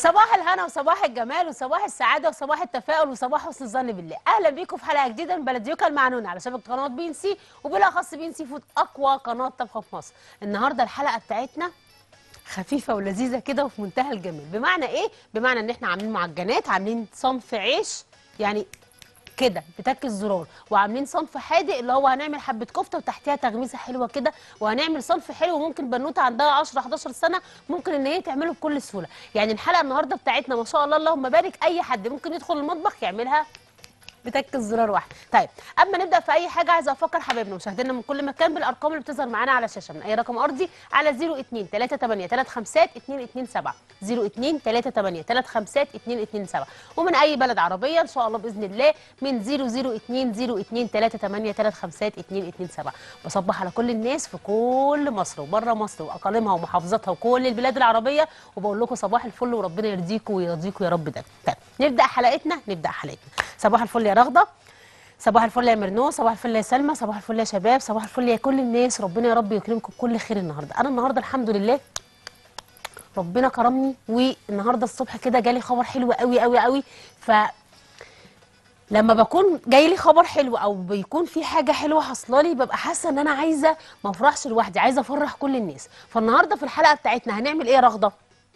صباح الهنا وصباح الجمال وصباح السعاده وصباح التفاؤل وصباح حسن الظن بالله اهلا بيكم في حلقه جديده من بلديوكا المعنونه على شبكه قناه بي ان سي وبالاخص بي ان سي فود اقوى قناه طبخ في مصر النهارده الحلقه بتاعتنا خفيفه ولذيذه كده وفي منتهى الجمال بمعنى ايه بمعنى ان احنا عاملين معجنات عاملين صنف عيش يعني كده بتك الزرار وعاملين صنف حادق اللي هو هنعمل حبه كفته وتحتيها تغميسه حلوه كده وهنعمل صنف حلو ممكن بنوته عندها 10 11 سنه ممكن ان هي تعمله بكل سهوله يعني الحلقه النهارده بتاعتنا ما شاء الله اللهم بارك اي حد ممكن يدخل المطبخ يعملها بتك الزرار واحد طيب قبل ما نبدا في اي حاجه عايزه افكر حبايبنا ومشاهدينا من كل مكان بالارقام اللي بتظهر معانا على الشاشه من اي رقم ارضي على 02 38 35 227 02 38 35 227 ومن اي بلد عربيه ان شاء الله باذن الله من 002 02 38 35 227 بصبح على كل الناس في كل مصر وبره مصر واقاليمها ومحافظاتها وكل البلاد العربيه وبقول لكم صباح الفل وربنا يرضيكم ويرضيكم يا رب ده طيب نبدا حلقتنا نبدا حلقتنا صباح الفل يا رغده صباح الفل يا مرنو صباح الفل يا سلمى صباح الفل يا شباب صباح الفل يا كل الناس ربنا يا رب يكرمكم بكل خير النهارده انا النهارده الحمد لله ربنا كرمني والنهارده الصبح كده جالي خبر حلو قوي قوي قوي ف لما بكون جاي لي خبر حلو او بيكون في حاجه حلوه حاصله لي ببقى حاسه ان انا عايزه ما افرحش لوحدي عايزه افرح كل الناس فالنهارده في الحلقه بتاعتنا هنعمل ايه يا رغده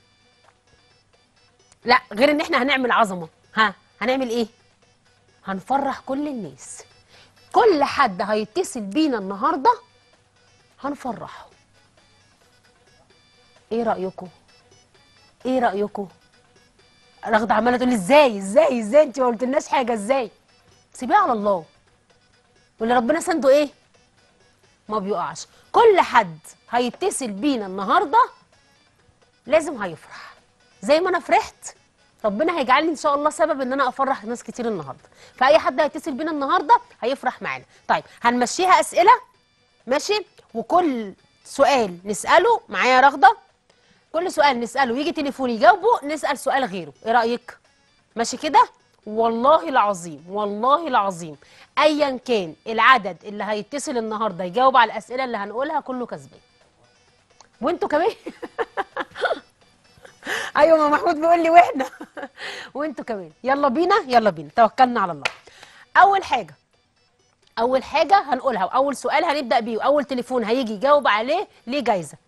لا غير ان احنا هنعمل عظمه ها هنعمل ايه هنفرح كل الناس كل حد هيتصل بينا النهارده هنفرحه ايه رايكم ايه رايكم رغده عماله تقول لي ازاي ازاي ازاي انت ما قلتلناش حاجه ازاي سيبيها على الله واللي ربنا سنده ايه ما بيقعش كل حد هيتصل بينا النهارده لازم هيفرح زي ما انا فرحت ربنا هيجعلني ان شاء الله سبب ان انا افرح ناس كتير النهارده فاي حد هيتصل بينا النهارده هيفرح معانا طيب هنمشيها اسئله ماشي وكل سؤال نساله معايا رغده كل سؤال نساله يجي تليفون يجاوبه نسال سؤال غيره ايه رايك ماشي كده والله العظيم والله العظيم ايا كان العدد اللي هيتصل النهارده يجاوب على الاسئله اللي هنقولها كله كسبان وانتوا كمان ايوه ما محمود بيقول لي واحنا وانتوا كمان يلا بينا يلا بينا توكلنا على الله اول حاجه اول حاجه هنقولها واول سؤال هنبدا بيه واول تليفون هيجي يجاوب عليه ليه جايزه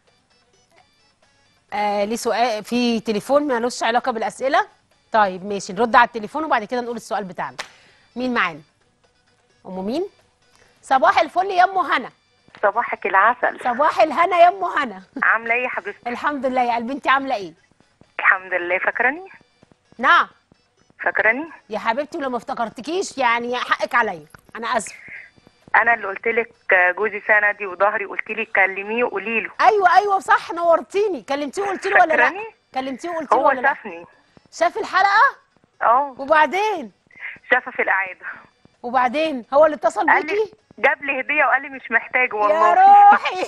آه ليه سؤال في تليفون مالوش علاقه بالاسئله طيب ماشي نرد على التليفون وبعد كده نقول السؤال بتاعنا مين معانا ام مين صباح الفل يا ام هنا صباحك العسل صباح الهنا يا ام هنا عامله ايه يا حبيبتي الحمد لله يا قلبي انت عامله ايه الحمد لله فاكراني نعم فاكراني يا حبيبتي ولو ما افتكرتكيش يعني حقك عليا انا اسف انا اللي قلت لك جوزي سندي وظهري قلت لي كلميه وقولي له ايوه ايوه صح نورتيني كلمتيه وقلت له ولا لا فاكراني؟ كلمتيه وقلت له هو ولا لا شافني شاف الحلقه اه وبعدين شافها في الاعاده وبعدين هو اللي اتصل قال لي بيكي جاب لي هديه وقال لي مش محتاج يا والله روحي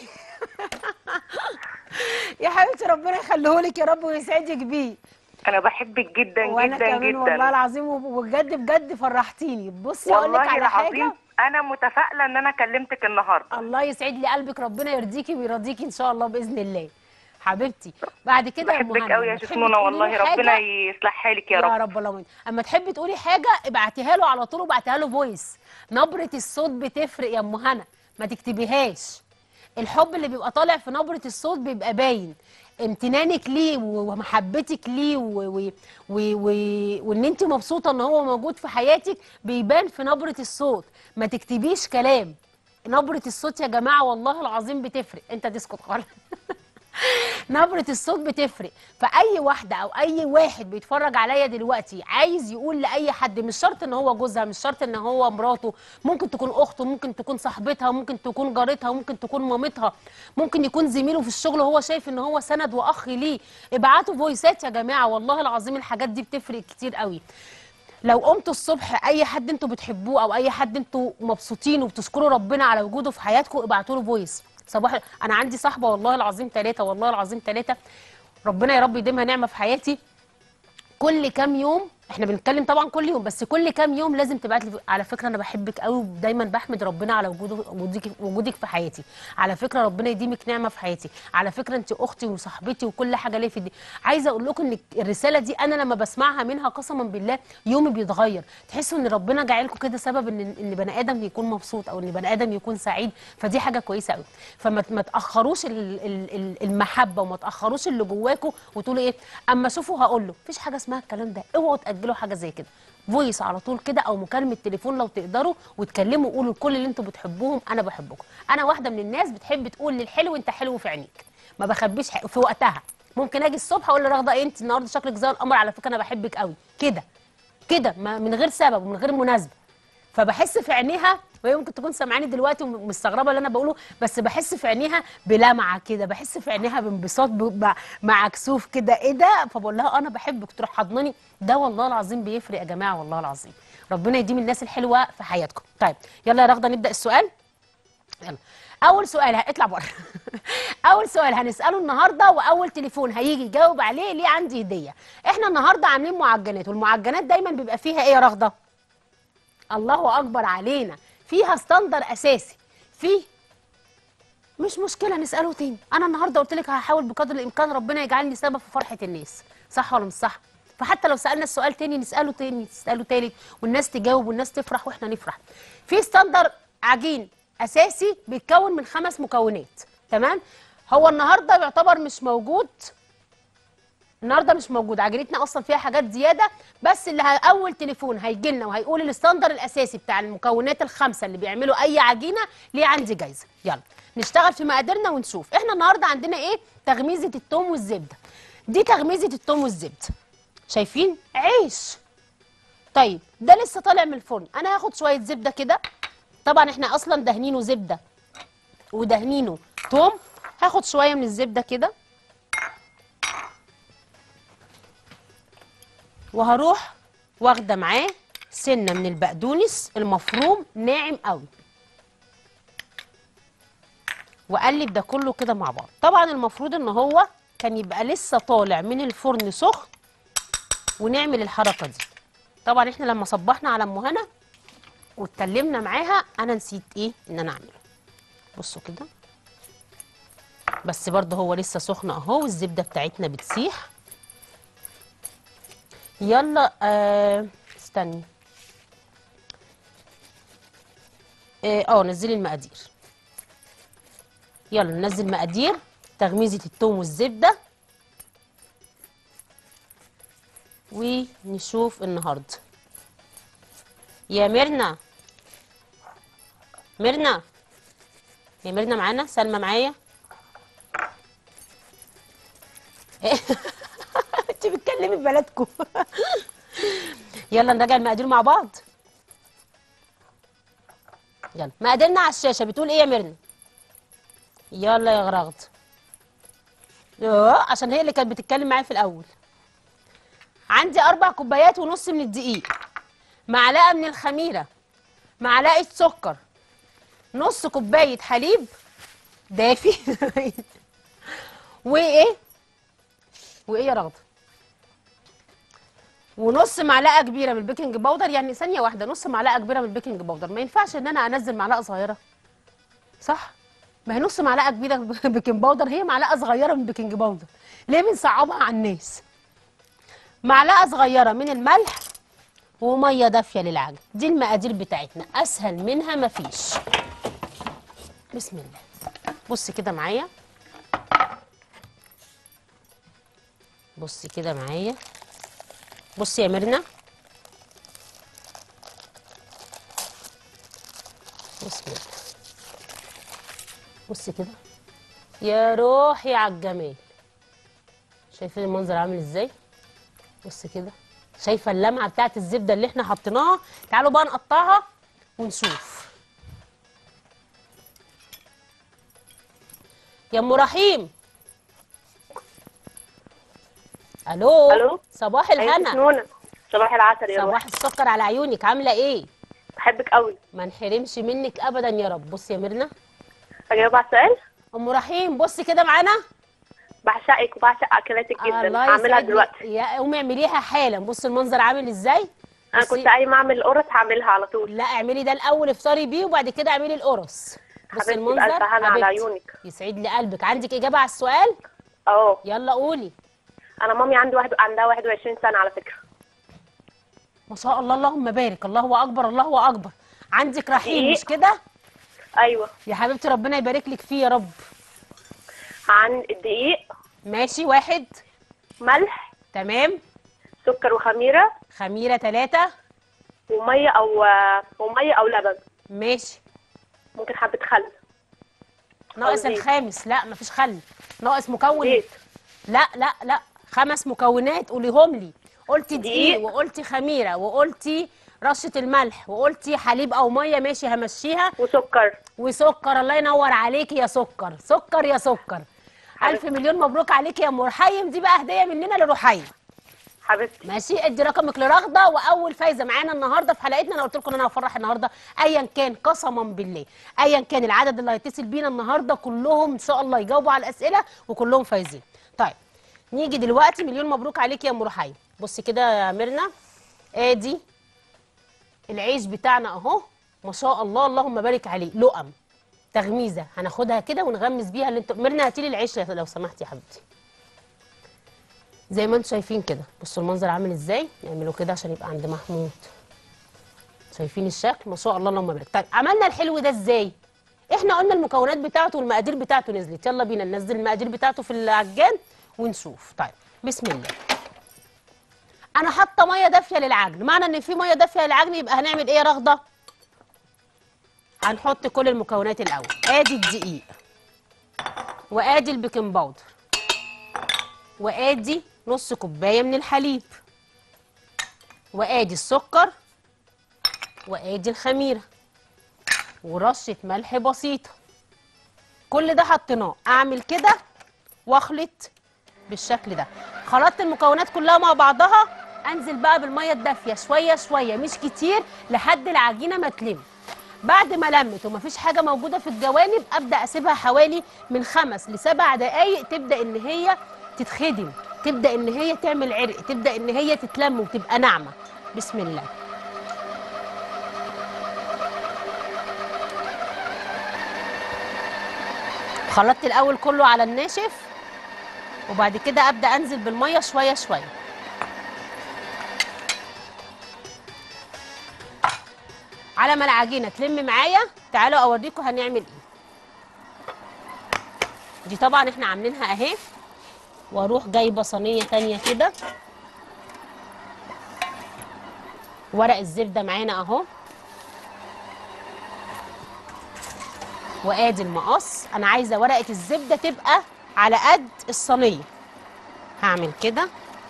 يا حبيبتي ربنا يخليهولك يا رب ويسعدك بيه انا بحبك جدا وانا جدا كمان والله جدا العظيم وبجد بجد فرحتيني بصي اقول لك والله على حاجه العظيم انا متفائله ان انا كلمتك النهارده الله يسعد لي قلبك ربنا يرضيكي ويرضيكي ان شاء الله باذن الله حبيبتي بعد كده يا أم بحبك هنا، قوي يا لما تحبي شفنونه تقولي والله لي ربنا حاجة- يصلح حالك يا يا رب رب اللهم اما تحبي تقولي حاجه ابعتيها له على طول وابعتيها له فويس نبره الصوت بتفرق يا ام هنا ما تكتبيهاش الحب اللي بيبقى طالع في نبره الصوت بيبقى باين امتنانك ليه و- ومحبتك ليه و- و- و- و- وان انت مبسوطه ان هو موجود في حياتك بيبان في نبره الصوت ما تكتبيش كلام نبره الصوت يا جماعه والله العظيم بتفرق انت تسكت خالص نبرة الصوت بتفرق فأي واحدة أو أي واحد بيتفرج عليا دلوقتي عايز يقول لأي حد مش شرط إن هو جوزها مش شرط إن هو مراته ممكن تكون أخته ممكن تكون صاحبتها ممكن تكون جارتها ممكن تكون مامتها ممكن يكون زميله في الشغل وهو شايف إن هو سند وأخ ليه ابعتوا فويسات يا جماعة والله العظيم الحاجات دي بتفرق كتير قوي لو قمتوا الصبح اي حد انتوا بتحبوه او اي حد انتوا مبسوطين وبتشكروا ربنا على وجوده في حياتكم ابعتوا له فويس صباح انا عندي صاحبه والله العظيم ثلاثه والله العظيم ثلاثه ربنا يا رب يديمها نعمه في حياتي كل كام يوم احنا بنتكلم طبعا كل يوم بس كل كام يوم لازم تبعت لي على فكره انا بحبك قوي ودايما بحمد ربنا على وجوده وجودك وجودك في حياتي على فكره ربنا يديمك نعمه في حياتي على فكره انت اختي وصاحبتي وكل حاجه ليا في الدنيا عايزه اقول لكم ان الرساله دي انا لما بسمعها منها قسما بالله يومي بيتغير تحسوا ان ربنا جعلكم كده سبب ان ان بني ادم يكون مبسوط او ان بني ادم يكون سعيد فدي حاجه كويسه قوي فما ما تاخروش ال- ال- ال- المحبه وما تاخروش اللي جواكم وتقولوا ايه اما اشوفه هقول له مفيش حاجه اسمها الكلام ده اوعوا تاجلوا حاجه زي كده فويس على طول كده او مكالمه تليفون لو تقدروا وتكلموا قولوا لكل اللي انتوا بتحبوهم انا بحبكم انا واحده من الناس بتحب تقول للحلو انت حلو في عينيك ما بخبيش حق- في وقتها ممكن اجي الصبح اقول لرغده ايه انت النهارده شكلك زي القمر على فكره انا بحبك قوي كده كده ما- من غير سبب ومن غير مناسبه فبحس في عينيها وهي ممكن تكون سامعاني دلوقتي ومستغربه اللي انا بقوله بس بحس في عينيها بلمعه كده بحس في عينيها بانبساط ب- مع- مع كسوف كده ايه ده فبقول لها انا بحبك تروح حضناني ده والله العظيم بيفرق يا جماعه والله العظيم ربنا يديم الناس الحلوه في حياتكم طيب يلا يا رغده نبدا السؤال يلا اول سؤال ه- اطلع بره اول سؤال هنساله النهارده واول تليفون هيجي يجاوب عليه ليه عندي هديه احنا النهارده عاملين معجنات والمعجنات دايما بيبقى فيها ايه يا رغده الله اكبر علينا فيها ستاندر اساسي فيه مش مشكله نساله تاني انا النهارده قلت لك هحاول بقدر الامكان ربنا يجعلني سبب في فرحه الناس صح ولا مش صح فحتى لو سالنا السؤال تاني نساله تاني نساله تالت والناس تجاوب والناس تفرح واحنا نفرح في ستاندر عجين اساسي بيتكون من خمس مكونات تمام هو النهارده يعتبر مش موجود النهارده مش موجود عجينتنا اصلا فيها حاجات زياده بس اللي ه- اول تليفون هيجي لنا وهيقول الستاندر الاساسي بتاع المكونات الخمسه اللي بيعملوا اي عجينه ليه عندي جايزه يلا نشتغل في مقاديرنا ونشوف احنا النهارده عندنا ايه تغميزه التوم والزبده دي تغميزه التوم والزبده شايفين عيش طيب ده لسه طالع من الفرن انا هاخد شويه زبده كده طبعا احنا اصلا دهنينه زبده ودهنينه توم هاخد شويه من الزبده كده وهروح واخده معاه سنه من البقدونس المفروم ناعم قوي واقلب ده كله كده مع بعض طبعا المفروض ان هو كان يبقى لسه طالع من الفرن سخن ونعمل الحركه دي طبعا احنا لما صبحنا على ام هنا واتكلمنا معاها انا نسيت ايه ان انا اعمله بصوا كده بس برضه هو لسه سخن اهو والزبده بتاعتنا بتسيح يلا آه استني اه آه، نزلي المقادير يلا ننزل مقادير تغميزه التوم والزبده ونشوف النهارده يا ميرنا ميرنا يا ميرنا معانا سلمى معايا انت بتكلمي ببلدكم يلا نراجع المقادير مع بعض يلا مقاديرنا على الشاشه بتقول ايه يا ميرنا يلا يا غرغد اه عشان هي اللي كانت بتتكلم معايا في الاول عندي اربع كوبايات ونص من الدقيق معلقه من الخميره معلقه سكر نص كوبايه حليب دافي وايه وايه يا رغده ونص معلقه كبيره من البيكنج باودر يعني ثانيه واحده نص معلقه كبيره من البيكنج باودر ما ينفعش ان انا انزل معلقه صغيره صح ما هي نص معلقه كبيره بيكنج باودر هي معلقه صغيره من بيكنج باودر ليه بنصعبها على الناس معلقه صغيره من الملح وميه دافيه للعجن دي المقادير بتاعتنا اسهل منها مفيش بسم الله بصي كده معايا بصي كده معايا بصي يا ميرنا بسم الله بصي كده يا روحي على الجمال شايفين المنظر عامل ازاي بصي كده شايفه اللمعه بتاعت الزبده اللي احنا حطيناها تعالوا بقى نقطعها ونشوف يا ام رحيم الو ألو؟ صباح أيوة الهنا نونة صباح العسل يا روح صباح السكر على عيونك عامله ايه بحبك قوي ما نحرمش منك ابدا يا رب بصي يا ميرنا اجاوب على السؤال ام رحيم بصي كده معانا بعشقك وبعشق اكلاتك جدا الله هعملها يسعدك. دلوقتي يا قومي اعمليها حالا بص المنظر عامل ازاي انا بصي. كنت قايمه اعمل قرص هعملها على طول لا اعملي ده الاول افطري بيه وبعد كده اعملي القرص بص حبيبتي المنظر بألف هنا على حبيبتي. عيونك. يسعد لي قلبك عندك اجابه على السؤال اه يلا قولي انا مامي عندي واحد عندها 21 سنه على فكره ما شاء الله اللهم بارك الله اكبر الله اكبر عندك رحيم إيه؟ مش كده ايوه يا حبيبتي ربنا يبارك لك فيه يا رب عن الدقيق ماشي واحد ملح تمام سكر وخميره خميره ثلاثة وميه او وميه او لبن ماشي ممكن حبه خل ناقص زيت. الخامس لا مفيش خل ناقص مكون زيت لا لا لا خمس مكونات قوليهم لي قلتي دقيق دقيق. وقلتي خميره وقلتي رشه الملح وقلتي حليب او ميه ماشي همشيها وسكر وسكر الله ينور عليكي يا سكر سكر يا سكر الف حبيبتي. مليون مبروك عليكي يا ام رحيم دي بقى هديه مننا لرحيم حبيبتي ماشي ادي رقمك لرغده واول فايزه معانا النهارده في حلقتنا انا قلت لكم ان انا هفرح النهارده ايا كان قسما بالله ايا كان العدد اللي هيتصل بينا النهارده كلهم ان شاء الله يجاوبوا على الاسئله وكلهم فايزين طيب نيجي دلوقتي مليون مبروك عليك يا ام رحيم بصي كده يا ميرنا ادي العيش بتاعنا اهو ما شاء الله اللهم بارك عليه لقم تغميزه هناخدها كده ونغمس بيها اللي انتوا ميرنا هاتي لي العيش لو سمحتي يا حبيبتي زي ما انتم شايفين كده بصوا المنظر عامل ازاي نعمله كده عشان يبقى عند محمود شايفين الشكل ما شاء الله اللهم بارك طيب عملنا الحلو ده ازاي احنا قلنا المكونات بتاعته والمقادير بتاعته نزلت يلا بينا ننزل المقادير بتاعته في العجان ونشوف طيب بسم الله انا حاطه ميه دافيه للعجن معنى ان في ميه دافيه للعجن يبقى هنعمل ايه يا رغده هنحط كل المكونات الاول ادي الدقيق وادي البيكنج باودر وادي نص كوبايه من الحليب وادي السكر وادي الخميره ورشه ملح بسيطه كل ده حطيناه اعمل كده واخلط بالشكل ده خلطت المكونات كلها مع بعضها انزل بقى بالميه الدافيه شويه شويه مش كتير لحد العجينه ما تلم بعد ما لمت ومفيش حاجه موجوده في الجوانب ابدا اسيبها حوالي من خمس لسبع دقائق تبدا ان هي تتخدم تبدا ان هي تعمل عرق تبدا ان هي تتلم وتبقى ناعمه بسم الله خلطت الاول كله على الناشف وبعد كده ابدا انزل بالميه شويه شويه على ما العجينه تلم معايا تعالوا اوريكم هنعمل ايه دي طبعا احنا عاملينها اهي واروح جايبه صينيه تانية كده ورق الزبده معانا اهو وادي المقص انا عايزه ورقه الزبده تبقى على قد الصينيه هعمل كده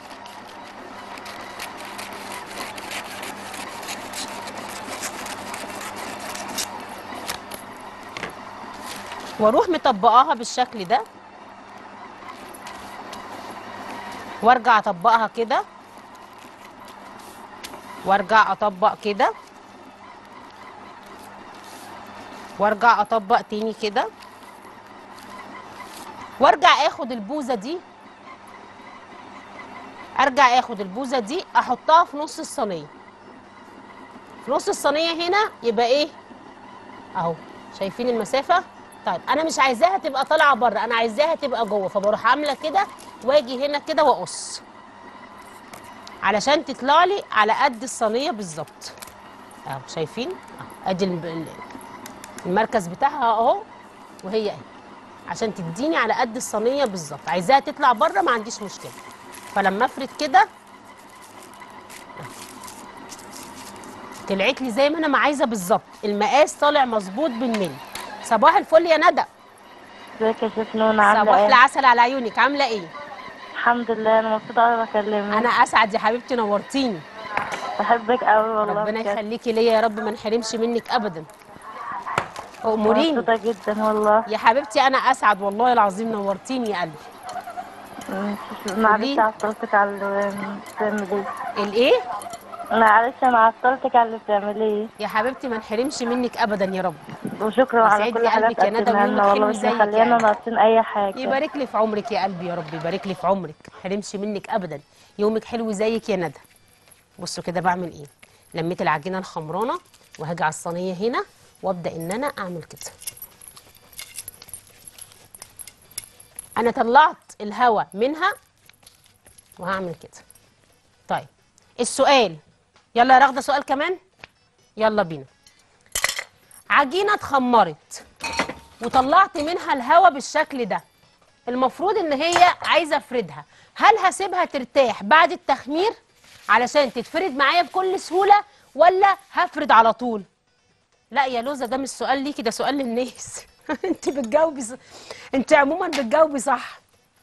واروح مطبقاها بالشكل ده وارجع اطبقها كده وارجع اطبق كده وارجع اطبق تاني كده وارجع اخد البوزه دي ارجع اخد البوزه دي احطها في نص الصينيه في نص الصينيه هنا يبقى ايه اهو شايفين المسافه طيب انا مش عايزاها تبقى طالعه بره انا عايزاها تبقى جوه فبروح عامله كده واجي هنا كده واقص علشان تطلع لي على قد الصينيه بالظبط اهو شايفين اهو ادي الب- ال- المركز بتاعها اهو وهي اهي عشان تديني على قد الصينيه بالظبط عايزاها تطلع بره ما عنديش مشكله فلما افرد كده أهو. طلعت لي زي ما انا ما عايزه بالظبط المقاس طالع مظبوط بالملي صباح الفل يا ندى ازيك يا شيخ نونا عاملة صباح ايه؟ العسل على عيونك عامله ايه الحمد لله انا مبسوطة اوي بكلمك انا اسعد يا حبيبتي نورتيني بحبك اوي والله ربنا بجد. يخليكي ليا يا رب ما نحرمش منك ابدا اموريني مبسوطة جدا والله يا حبيبتي انا اسعد والله العظيم نورتيني يا قلبي مم، معلش عطلتك على بتعمل ايه الايه معلش انا عطلتك على اللي بتعمليه يا حبيبتي ما نحرمش منك ابدا يا رب وشكرا على يسعد كل لي حاجه قلبك يا ندى تقدمها لنا ويومك والله حلو مش زيك مخلينا يعني. ناقصين اي حاجه يبارك لي في عمرك يا قلبي يا رب يبارك لي في عمرك ما حرمش منك ابدا يومك حلو زيك يا ندى بصوا كده بعمل ايه لميت العجينه الخمرانه وهاجي على الصينيه هنا وابدا ان انا اعمل كده انا طلعت الهواء منها وهعمل كده طيب السؤال يلا يا رغده سؤال كمان يلا بينا عجينه اتخمرت وطلعت منها الهواء بالشكل ده المفروض ان هي عايزه افردها هل هسيبها ترتاح بعد التخمير علشان تتفرد معايا بكل سهوله ولا هفرد على طول لا يا لوزه ده مش سؤال ليكي ده سؤال للناس انت بتجاوبي ص... انت عموما بتجاوبي صح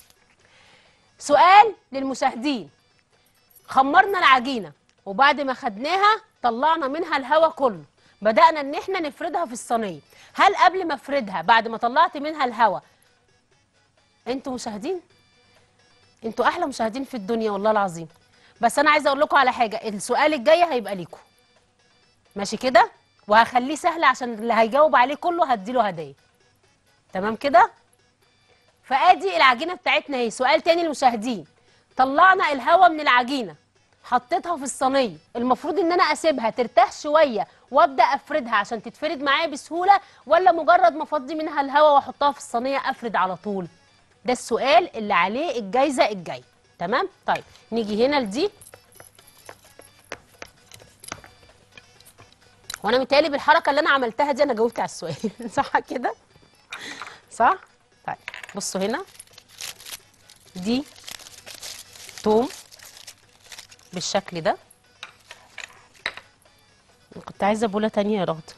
سؤال للمشاهدين خمرنا العجينه وبعد ما خدناها طلعنا منها الهواء كله بدأنا ان احنا نفردها في الصينيه هل قبل ما افردها بعد ما طلعت منها الهواء انتوا مشاهدين انتوا احلى مشاهدين في الدنيا والله العظيم بس انا عايزه اقول لكم على حاجه السؤال الجاي هيبقى ليكم ماشي كده وهخليه سهل عشان اللي هيجاوب عليه كله هديله هديه تمام كده فادي العجينه بتاعتنا اهي سؤال تاني للمشاهدين طلعنا الهواء من العجينه حطيتها في الصينيه المفروض ان انا اسيبها ترتاح شويه وابدا افردها عشان تتفرد معايا بسهوله ولا مجرد ما افضي منها الهواء واحطها في الصينيه افرد على طول ده السؤال اللي عليه الجايزه الجايه تمام طيب نيجي هنا لدي وانا متهيألي بالحركه اللي انا عملتها دي انا جاوبت على السؤال صح كده صح طيب بصوا هنا دي توم بالشكل ده كنت عايزه بوله تانية يا رغده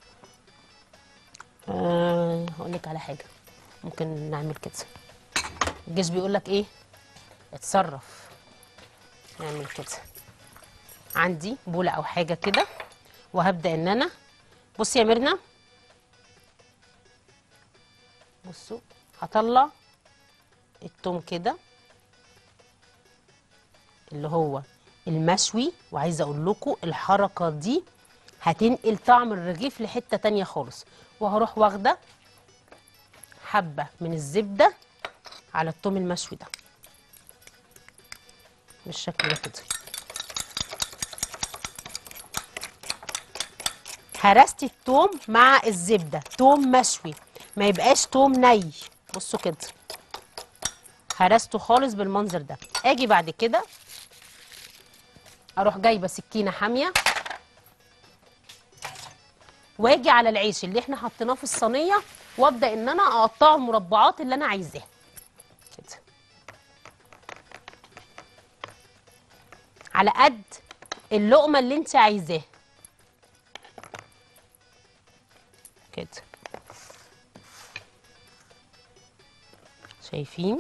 أه هقول لك على حاجه ممكن نعمل كده الجيش بيقول لك ايه اتصرف نعمل كده عندي بوله او حاجه كده وهبدا ان انا بصي يا ميرنا بصوا هطلع التوم كده اللي هو المشوي وعايزه اقول لكم الحركه دي هتنقل طعم الرغيف لحته تانية خالص وهروح واخده حبه من الزبده على التوم المشوي ده بالشكل ده كده هرست التوم مع الزبده توم مشوي ما يبقاش توم ني بصوا كده هرسته خالص بالمنظر ده اجي بعد كده اروح جايبه سكينه حاميه واجي على العيش اللي احنا حطيناه في الصينيه وابدا ان انا اقطعه المربعات اللي انا عايزاها كده على قد اللقمه اللي انت عايزاها كده شايفين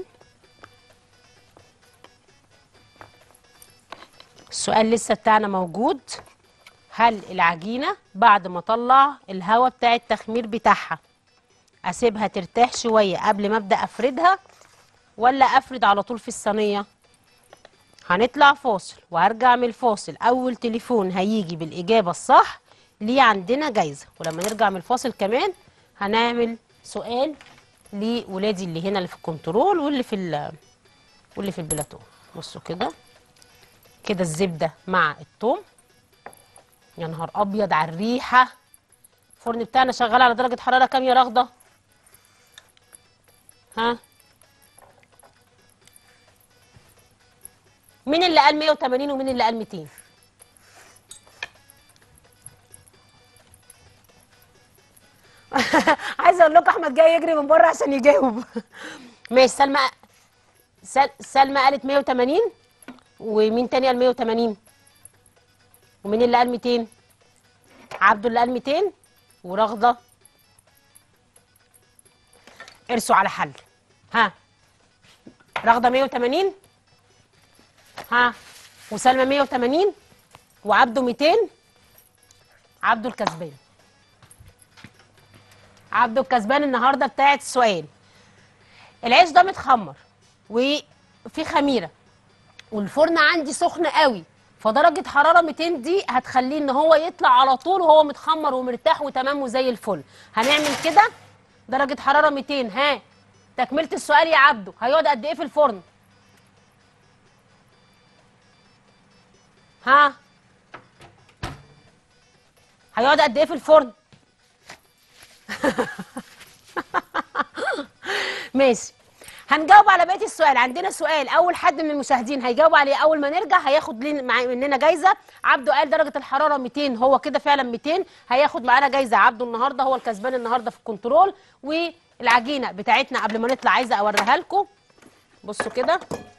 السؤال لسه بتاعنا موجود هل العجينة بعد ما اطلع الهواء بتاع التخمير بتاعها اسيبها ترتاح شوية قبل ما ابدأ افردها ولا افرد على طول في الصينية هنطلع فاصل وهرجع من الفاصل اول تليفون هيجي بالاجابة الصح ليه عندنا جايزة ولما نرجع من الفاصل كمان هنعمل سؤال لولادي اللي هنا اللي في الكنترول واللي في ال- واللي في البلاتو بصوا كده كده الزبده مع الثوم يا نهار ابيض على الريحه الفرن بتاعنا شغال على درجه حراره كام يا رغده ها مين اللي قال 180 ومين اللي قال 200 عايزه اقول لكم احمد جاي يجري من بره عشان يجاوب ماشي سلمى سل... سلمى قالت 180 ومين تاني قال 180 ومين اللي قال 200 عبده اللي قال 200 ورغده ارسوا على حل ها رغده 180 ها وسلمى 180 وعبده 200 عبده الكسبان عبده الكسبان النهارده بتاعت السؤال العيش ده متخمر وفي خميره والفرن عندي سخن قوي فدرجه حراره 200 دي هتخليه ان هو يطلع على طول وهو متخمر ومرتاح وتمام وزي الفل هنعمل كده درجه حراره 200 ها تكمله السؤال يا عبده هيقعد قد ايه في الفرن ها هيقعد قد ايه في الفرن ماشي هنجاوب على بقيه السؤال عندنا سؤال اول حد من المشاهدين هيجاوب عليه اول ما نرجع هياخد لنا مع- مننا جايزه عبده قال درجه الحراره 200 هو كده فعلا 200 هياخد معانا جايزه عبده النهارده هو الكسبان النهارده في الكنترول والعجينه بتاعتنا قبل ما نطلع عايزه اوريها لكم بصوا كده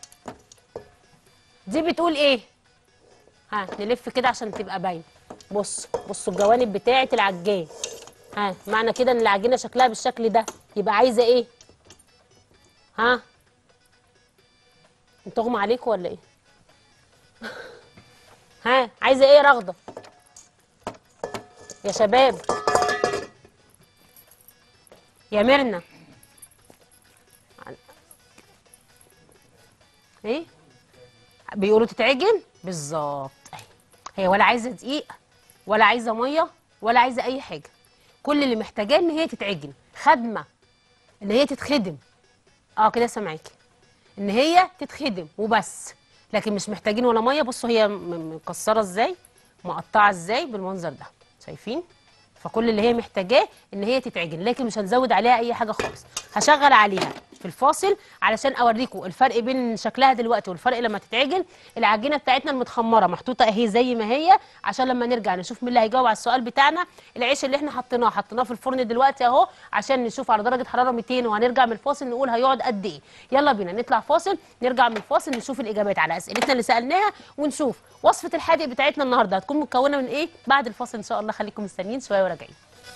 دي بتقول ايه ها نلف كده عشان تبقى باينه بص بصوا الجوانب بتاعه العجان ها معنى كده ان العجينه شكلها بالشكل ده يبقى عايزه ايه ها انت اغمى عليكم ولا ايه ها عايزه ايه يا رغده يا شباب يا ميرنا ايه بيقولوا تتعجن بالظبط أهي. هي ولا عايزه دقيق ولا عايزه ميه ولا عايزه اي حاجه كل اللي محتاجاه ان هي تتعجن خدمه ان هي تتخدم اه كده سامعاكي ان هي تتخدم وبس لكن مش محتاجين ولا ميه بصوا هي م- م- مكسره ازاي مقطعه ازاي بالمنظر ده شايفين فكل اللي هي محتاجاه ان هي تتعجن لكن مش هنزود عليها اي حاجه خالص هشغل عليها في الفاصل علشان اوريكم الفرق بين شكلها دلوقتي والفرق لما تتعجن العجينه بتاعتنا المتخمره محطوطه اهي زي ما هي عشان لما نرجع نشوف مين اللي هيجاوب على السؤال بتاعنا العيش اللي احنا حطيناه حطيناه في الفرن دلوقتي اهو عشان نشوف على درجه حراره 200 وهنرجع من الفاصل نقول هيقعد قد ايه يلا بينا نطلع فاصل نرجع من الفاصل نشوف الاجابات على اسئلتنا اللي سالناها ونشوف وصفه الحادق بتاعتنا النهارده هتكون مكونه من ايه بعد الفاصل ان شاء الله خليكم مستنيين شويه وراجعين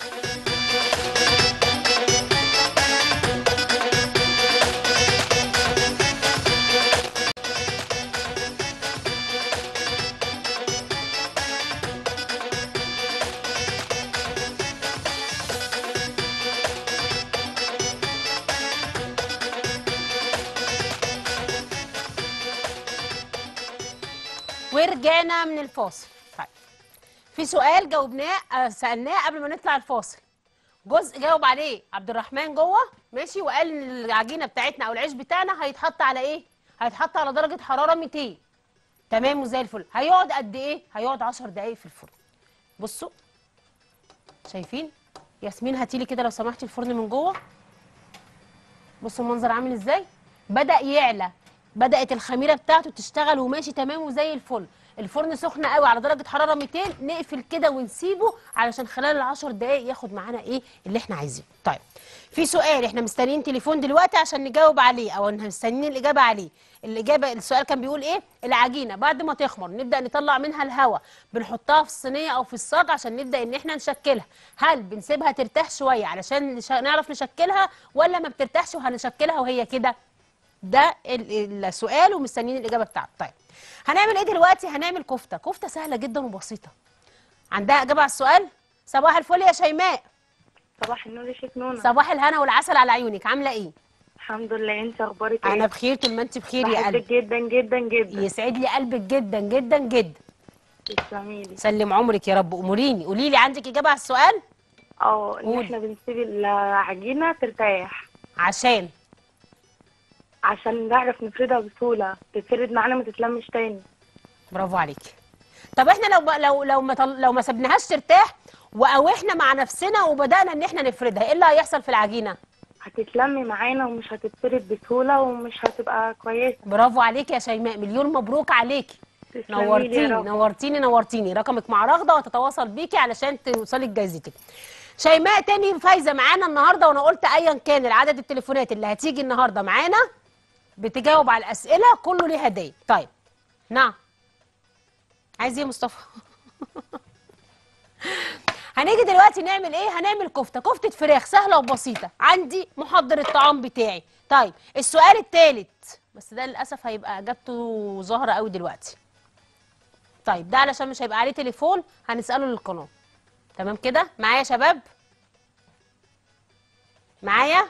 ورجعنا من الفاصل طيب في سؤال جاوبناه آه، سالناه قبل ما نطلع الفاصل جزء جاوب عليه عبد الرحمن جوه ماشي وقال ان العجينه بتاعتنا او العيش بتاعنا هيتحط على ايه هيتحط على درجه حراره 200 تمام وزي الفل هيقعد قد ايه هيقعد 10 دقائق في الفرن بصوا شايفين ياسمين هاتيلي كده لو سمحتي الفرن من جوه بصوا المنظر عامل ازاي بدا يعلى بدات الخميره بتاعته تشتغل وماشي تمام وزي الفل الفرن سخن قوي على درجه حراره 200 نقفل كده ونسيبه علشان خلال العشر دقائق ياخد معانا ايه اللي احنا عايزينه طيب في سؤال احنا مستنيين تليفون دلوقتي عشان نجاوب عليه او احنا مستنيين الاجابه عليه الاجابه السؤال كان بيقول ايه العجينه بعد ما تخمر نبدا نطلع منها الهواء بنحطها في الصينيه او في الصاج عشان نبدا ان احنا نشكلها هل بنسيبها ترتاح شويه علشان نش- نعرف نشكلها ولا ما بترتاحش وهنشكلها وهي كده ده ال- السؤال ومستنيين الاجابه بتاعته طيب هنعمل ايه دلوقتي هنعمل كفته كفته سهله جدا وبسيطه عندها اجابه على السؤال صباح الفل يا شيماء صباح النور يا شيخ نونا صباح الهنا والعسل على عيونك عامله ايه الحمد لله انت اخبارك انا ايه بخير طول ما انت بخير يا بحبك قلبي جدا جدا جدا يسعد لي قلبك جدا جدا جدا تسلمي لي سلم عمرك يا رب اموريني قولي لي عندك اجابه على السؤال اه ان قولي. احنا بنسيب العجينه ترتاح عشان عشان نعرف نفردها بسهوله تتفرد معانا ما تتلمش تاني برافو عليكي طب احنا لو لو لو ما طل- لو ما سبناهاش ترتاح واوحنا مع نفسنا وبدانا ان احنا نفردها ايه اللي هيحصل في العجينه هتتلمي معانا ومش هتتفرد بسهوله ومش هتبقى كويسه برافو عليكي يا شيماء مليون مبروك عليكي تسلمي لي يا نورتيني رب نورتيني نورتيني رقمك مع رغده وتتواصل بيكي علشان توصلي لجايزتك شيماء تاني فايزه معانا النهارده وانا قلت ايا كان العدد التليفونات اللي هتيجي النهارده معانا بتجاوب على الاسئله كله ليه هديه طيب نعم عايز ايه يا مصطفى هنيجي دلوقتي نعمل ايه هنعمل كفته كفته فراخ سهله وبسيطه عندي محضر الطعام بتاعي طيب السؤال الثالث بس ده للاسف هيبقى اجابته ظاهره قوي دلوقتي طيب ده علشان مش هيبقى عليه تليفون هنساله للقناه تمام كده معايا يا شباب معايا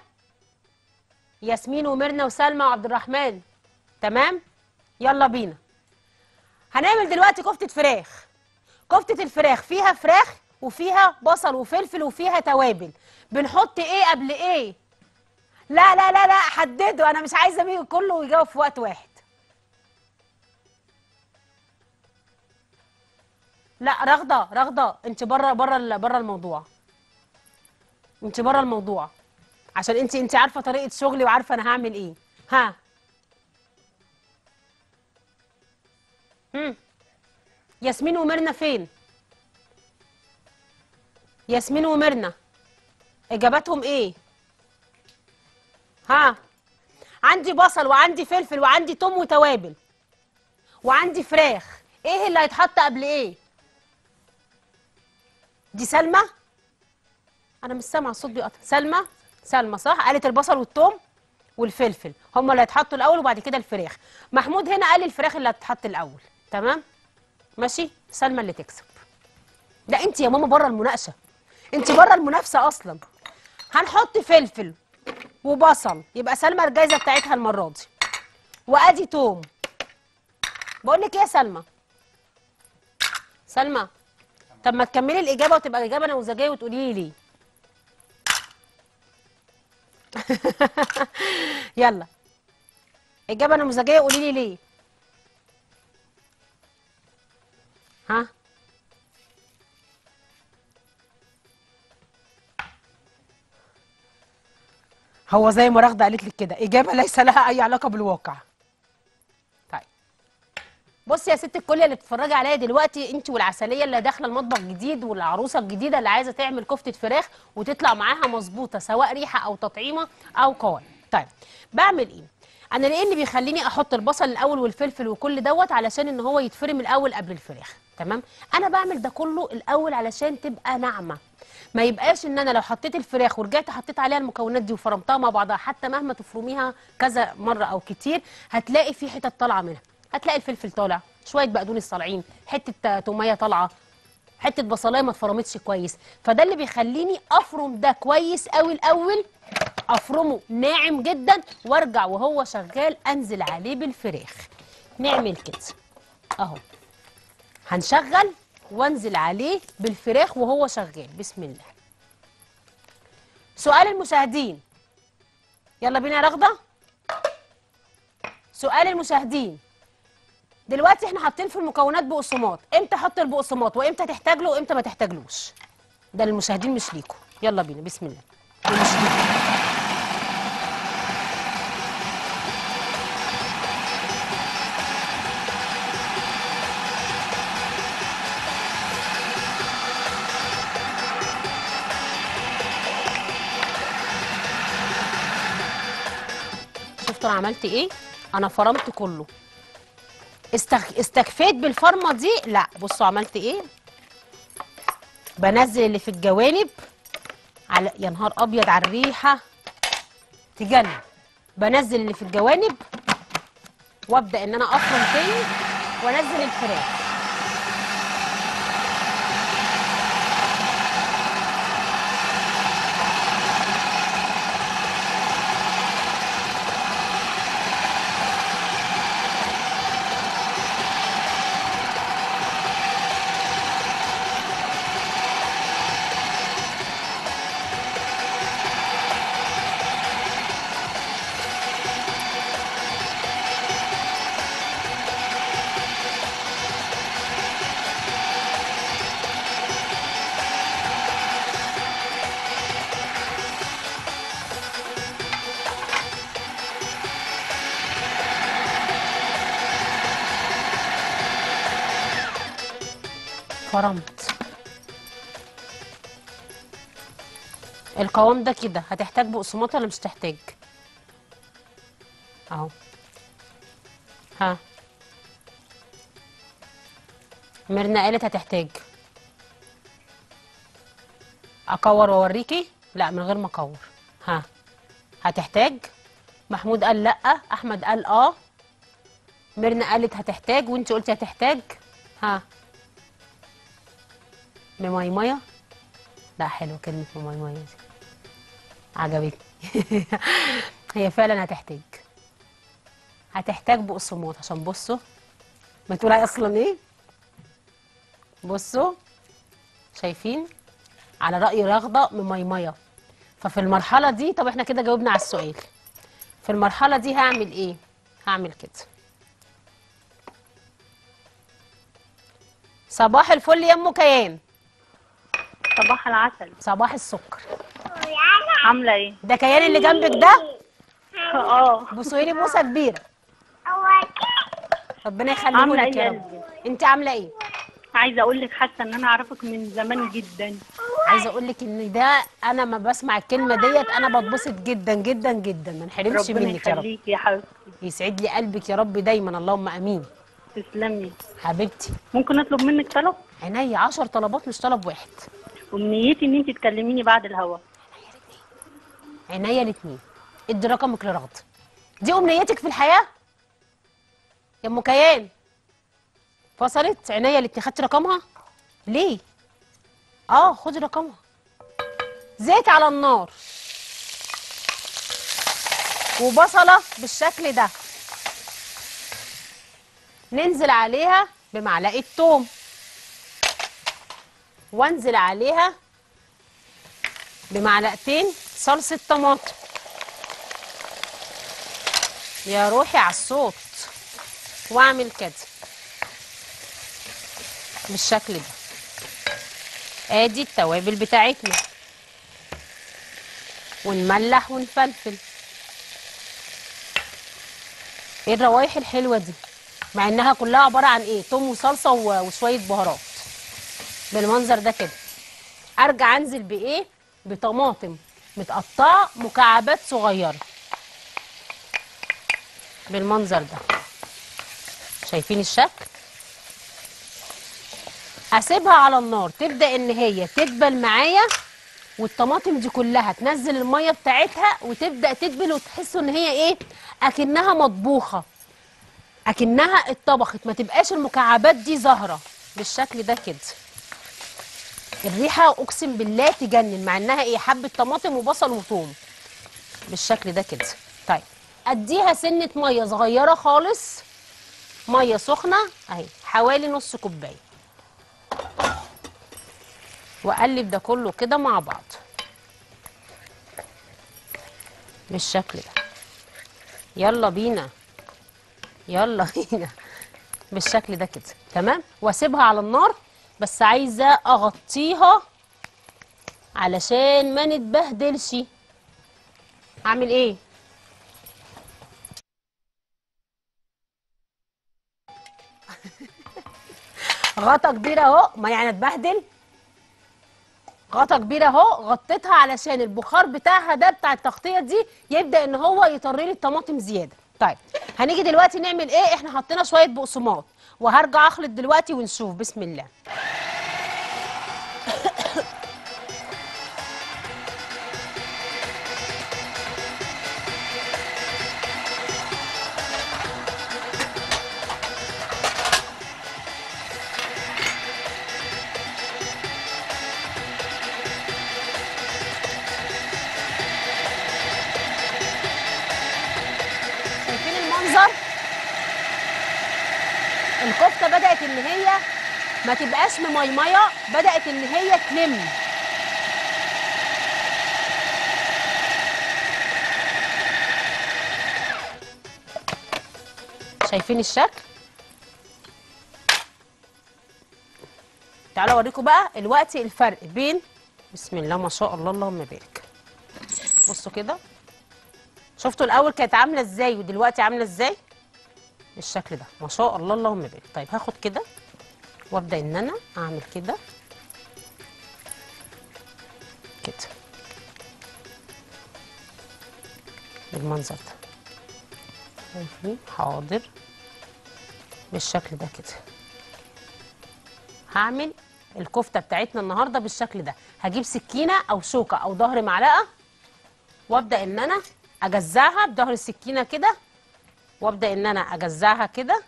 ياسمين وميرنا وسلمى وعبد الرحمن تمام يلا بينا هنعمل دلوقتي كفتة فراخ كفتة الفراخ فيها فراخ وفيها بصل وفلفل وفيها توابل بنحط ايه قبل ايه لا لا لا لا حددوا انا مش عايزه مين كله يجاوب في وقت واحد لا رغده رغده انت بره بره بره الموضوع انت بره الموضوع عشان انت انت عارفه طريقه شغلي وعارفه انا هعمل ايه ها هم ياسمين وميرنا فين ياسمين وميرنا اجاباتهم ايه ها عندي بصل وعندي فلفل وعندي توم وتوابل وعندي فراخ ايه اللي هيتحط قبل ايه دي سلمى انا مش سامعه الصوت بيقطع سلمى سلمى صح قالت البصل والثوم والفلفل هم اللي هيتحطوا الاول وبعد كده الفراخ محمود هنا قال الفراخ اللي هتتحط الاول تمام ماشي سلمى اللي تكسب لا انت يا ماما بره المناقشه انت بره المنافسه اصلا هنحط فلفل وبصل يبقى سلمى الجايزه بتاعتها المره دي وادي توم بقول لك ايه يا سلمى سلمى طب ما تكملي الاجابه وتبقى اجابه نموذجيه وتقولي لي ليه يلا اجابه نموذجيه قولي لي ليه ها هو زي ما رغده قالت لك كده اجابه ليس لها اي علاقه بالواقع طيب بصي يا ست الكل اللي بتتفرجي عليا دلوقتي انت والعسليه اللي داخله المطبخ جديد والعروسه الجديده اللي عايزه تعمل كفته فراخ وتطلع معاها مظبوطه سواء ريحه او تطعيمه او قوام طيب بعمل ايه انا ايه اللي بيخليني احط البصل الاول والفلفل وكل دوت علشان ان هو يتفرم الاول قبل الفراخ تمام انا بعمل ده كله الاول علشان تبقى ناعمه ما يبقاش ان انا لو حطيت الفراخ ورجعت حطيت عليها المكونات دي وفرمتها مع بعضها حتى مهما تفرميها كذا مره او كتير هتلاقي في حتت طالعه منها هتلاقي الفلفل طالع شويه بقدونس طالعين حته توميه طالعه حته بصلايه ما اتفرمتش كويس فده اللي بيخليني افرم ده كويس قوي الاول افرمه ناعم جدا وارجع وهو شغال انزل عليه بالفراخ نعمل كده اهو هنشغل وانزل عليه بالفراخ وهو شغال بسم الله سؤال المشاهدين يلا بينا يا رغده سؤال المشاهدين دلوقتي احنا حاطين في المكونات بقسماط امتى احط البقسماط وامتى تحتاج له وامتى ما تحتاجلوش ده للمشاهدين مش ليكم يلا بينا بسم الله ومش ليكم. شفتوا انا عملت ايه انا فرمت كله استخ... استكفيت بالفرمه دي لا بصوا عملت ايه بنزل اللي في الجوانب على يا نهار ابيض على الريحه تجنن بنزل اللي في الجوانب وابدا ان انا افرم تاني وانزل الفراخ فرمت القوام ده كده هتحتاج بقسماط ولا مش تحتاج اهو ها ميرنا قالت هتحتاج اكور واوريكي لا من غير ما اكور ها هتحتاج محمود قال لا احمد قال اه ميرنا قالت هتحتاج وانت قلتي هتحتاج ها مميمية لا حلو كلمة مميمية دي عجبتني هي فعلا هتحتاج هتحتاج بقسماط عشان بصوا ما تقول هي اصلا ايه بصوا شايفين على راي رغده مميميه ففي المرحله دي طب احنا كده جاوبنا على السؤال في المرحله دي هعمل ايه هعمل كده صباح الفل يا ام كيان صباح العسل صباح السكر عاملة ايه؟ ده كيان اللي جنبك ده اه بصوا لي بوسه كبيره ربنا يخليه عاملة لك إيه يا يا رب انت عامله ايه عايزة اقول لك حاسة ان انا اعرفك من زمان جدا عايزه اقول لك ان ده انا ما بسمع الكلمه ديت انا بتبسط جدا جدا جدا ما نحرمش ربنا منك يا رب يخليك يا حبيبتي يسعد لي قلبك يا رب دايما اللهم امين تسلمي حبيبتي ممكن اطلب منك طلب؟ عينيا 10 طلبات مش طلب واحد امنيتي ان انت تكلميني بعد الهوا عينيا الاثنين ادي رقمك لرغد دي امنيتك في الحياه يا ام كيان فصلت عينيا الاثنين خدتي رقمها ليه اه خدي رقمها زيت على النار وبصله بالشكل ده ننزل عليها بمعلقه توم وانزل عليها بمعلقتين صلصة طماطم يا روحي على الصوت واعمل كده بالشكل ده ادي التوابل بتاعتنا ونملح ونفلفل ايه الروايح الحلوه دي مع انها كلها عباره عن ايه توم وصلصه و- وشويه بهارات بالمنظر ده كده ارجع انزل بايه بطماطم متقطعه مكعبات صغيره بالمنظر ده شايفين الشكل اسيبها على النار تبدا ان هي تدبل معايا والطماطم دي كلها تنزل الميه بتاعتها وتبدا تدبل وتحسوا ان هي ايه اكنها مطبوخه اكنها اتطبخت ما تبقاش المكعبات دي ظاهره بالشكل ده كده الريحه اقسم بالله تجنن مع انها ايه حبه طماطم وبصل وثوم بالشكل ده كده طيب اديها سنه ميه صغيره خالص ميه سخنه اهي حوالي نص كوبايه واقلب ده كله كده مع بعض بالشكل ده يلا بينا يلا بينا بالشكل ده كده تمام واسيبها على النار بس عايزه اغطيها علشان ما نتبهدلش اعمل ايه غطا كبير اهو ما يعني اتبهدل غطا كبير اهو غطيتها علشان البخار بتاعها ده بتاع التغطيه دي يبدا ان هو يطري لي الطماطم زياده طيب هنيجي دلوقتي نعمل ايه احنا حطينا شويه بقسماط وهرجع اخلط دلوقتي ونشوف بسم الله شايفين المنظر الكفته بدات ان هي ما تبقاش مميميه بدات ان هي تلم شايفين الشكل تعالوا اوريكم بقى الوقت الفرق بين بسم الله ما شاء الله اللهم بارك بصوا كده شفتوا الاول كانت عامله ازاي ودلوقتي عامله ازاي بالشكل ده ما شاء الله اللهم بارك طيب هاخد كده وابدا ان انا اعمل كده كده بالمنظر ده شايفين حاضر بالشكل ده كده هعمل الكفته بتاعتنا النهارده بالشكل ده هجيب سكينه او شوكه او ظهر معلقه وابدا ان انا اجزعها بظهر السكينه كده وابدا ان انا اجزعها كده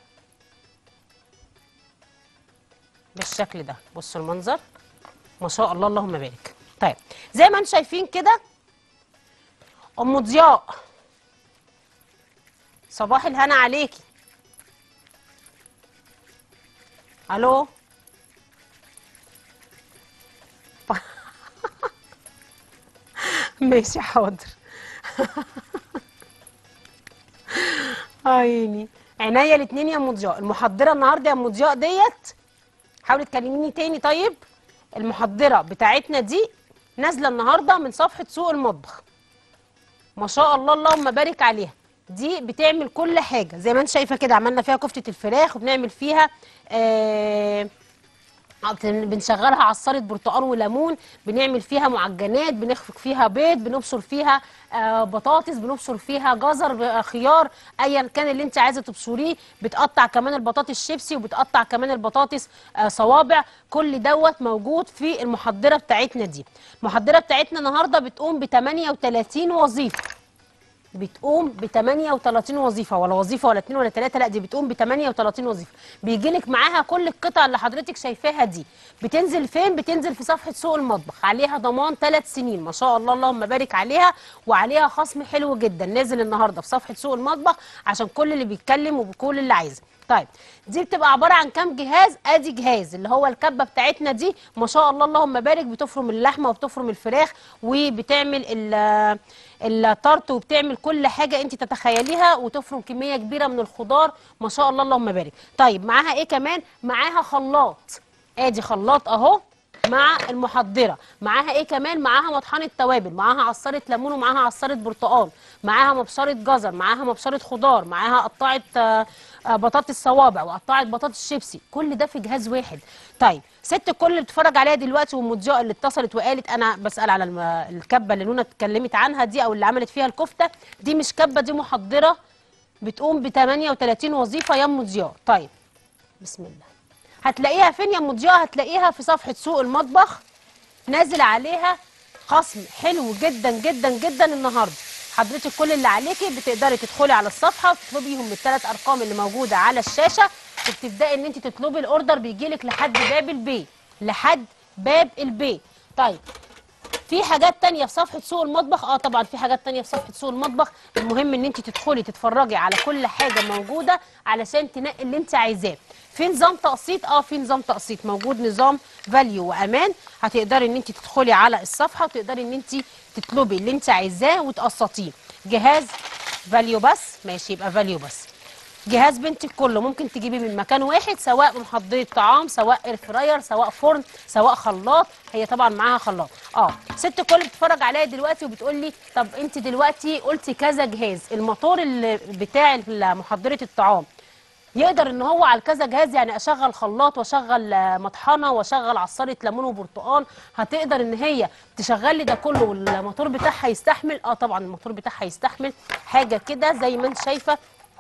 بالشكل ده بصوا المنظر ما شاء الله اللهم بارك طيب زي ما انتم شايفين كده ام ضياء صباح الهنا عليكي الو ماشي حاضر عيني عينيا الاتنين يا ام ضياء المحضره النهارده يا ام ضياء ديت حاولي تكلميني تاني طيب المحضره بتاعتنا دي نازله النهارده من صفحه سوق المطبخ ما شاء الله اللهم بارك عليها دي بتعمل كل حاجه زي ما انت شايفه كده عملنا فيها كفته الفراخ وبنعمل فيها آه بن- بنشغلها عصارة برتقال وليمون بنعمل فيها معجنات بنخفق فيها بيض بنبشر فيها آه، بطاطس بنبشر فيها جزر ب- خيار ايا كان اللي انت عايزه تبشريه بتقطع كمان البطاطس شيبسي وبتقطع كمان البطاطس آه، صوابع كل دوت موجود في المحضره بتاعتنا دي المحضره بتاعتنا النهارده بتقوم ب 38 وظيفه بتقوم ب 38 وظيفه ولا وظيفه ولا اتنين ولا تلاته لا دي بتقوم ب 38 وظيفه بيجي لك معاها كل القطع اللي حضرتك شايفاها دي بتنزل فين بتنزل في صفحه سوق المطبخ عليها ضمان ثلاث سنين ما شاء الله اللهم بارك عليها وعليها خصم حلو جدا نازل النهارده في صفحه سوق المطبخ عشان كل اللي بيتكلم وكل اللي عايزه طيب دي بتبقى عباره عن كام جهاز ادي جهاز اللي هو الكبه بتاعتنا دي ما شاء الله اللهم بارك بتفرم اللحمه وبتفرم الفراخ وبتعمل ال- الطرط وبتعمل كل حاجه انت تتخيليها وتفرم كميه كبيره من الخضار ما شاء الله اللهم بارك طيب معاها ايه كمان معاها خلاط ادي خلاط اهو مع المحضره معاها ايه كمان معاها مطحنه توابل معاها عصاره ليمون ومعاها عصاره برتقال معاها مبشره جزر معاها مبشره خضار معاها قطعه آه، آه، بطاطس صوابع وقطعه بطاطس شيبسي كل ده في جهاز واحد طيب ست الكل اللي بتتفرج عليها دلوقتي ومضياء اللي اتصلت وقالت انا بسال على الم- الكبه اللي نونا اتكلمت عنها دي او اللي عملت فيها الكفته دي مش كبه دي محضره بتقوم ب 38 وظيفه يا ام ضياء طيب بسم الله هتلاقيها فين يا ام ضياء هتلاقيها في صفحه سوق المطبخ نازل عليها خصم حلو جدا جدا جدا النهارده حضرتك كل اللي عليكي بتقدري تدخلي على الصفحه وتطلبيهم بالثلاث ارقام اللي موجوده على الشاشه وبتبداي ان انت تطلبي الاوردر بيجي لك لحد باب البيت لحد باب البيت طيب في حاجات تانية في صفحة سوق المطبخ اه طبعا في حاجات تانية في صفحة سوق المطبخ المهم ان انت تدخلي تتفرجي على كل حاجة موجودة علشان تنقي اللي انت عايزاه في نظام تقسيط اه في نظام تقسيط موجود نظام فاليو وامان هتقدري ان انت تدخلي على الصفحة وتقدري ان انت تطلبي اللي انت عايزاه وتقسطيه جهاز فاليو بس ماشي يبقى فاليو بس جهاز بنتك كله ممكن تجيبيه من مكان واحد سواء محضره طعام سواء اير فراير سواء فرن سواء خلاط هي طبعا معاها خلاط اه ست الكل بتتفرج عليا دلوقتي وبتقول لي طب انت دلوقتي قلتي كذا جهاز الموتور اللي بتاع محضره الطعام يقدر ان هو على كذا جهاز يعني اشغل خلاط واشغل آه، مطحنه واشغل عصاره ليمون وبرتقال هتقدر ان هي تشغل لي ده كله والموتور بتاعها يستحمل اه طبعا الموتور بتاعها يستحمل حاجه كده زي ما انت شايفه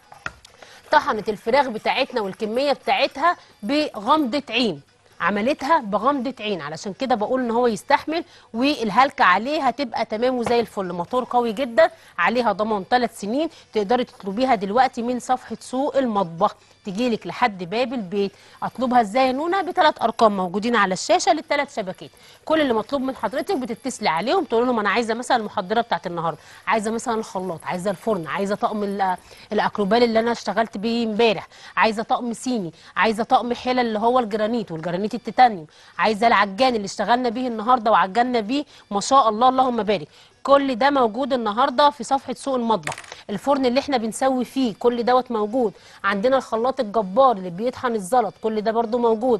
طحنت الفراخ بتاعتنا والكميه بتاعتها بغمضه عين عملتها بغمضه عين علشان كده بقول ان هو يستحمل والهلكه عليه هتبقى تمام وزي الفل موتور قوي جدا عليها ضمان ثلاث سنين تقدري تطلبيها دلوقتي من صفحه سوق المطبخ تجيلك لحد باب البيت اطلبها ازاي يا نونا بثلاث ارقام موجودين على الشاشه للثلاث شبكات كل اللي مطلوب من حضرتك بتتصلي عليهم تقول لهم انا عايزه مثلا المحضره بتاعت النهارده عايزه مثلا الخلاط عايزه الفرن عايزه طقم ال- الاكروبال اللي انا اشتغلت بيه امبارح عايزه طقم صيني عايزه طقم حلل اللي هو الجرانيت والجرانيت التيتانيوم عايزه العجان اللي اشتغلنا بيه النهارده وعجلنا بيه ما شاء الله اللهم بارك كل ده موجود النهارده في صفحه سوق المطبخ الفرن اللي احنا بنسوي فيه كل دوت موجود عندنا الخلاط الجبار اللي بيطحن الزلط كل ده برضو موجود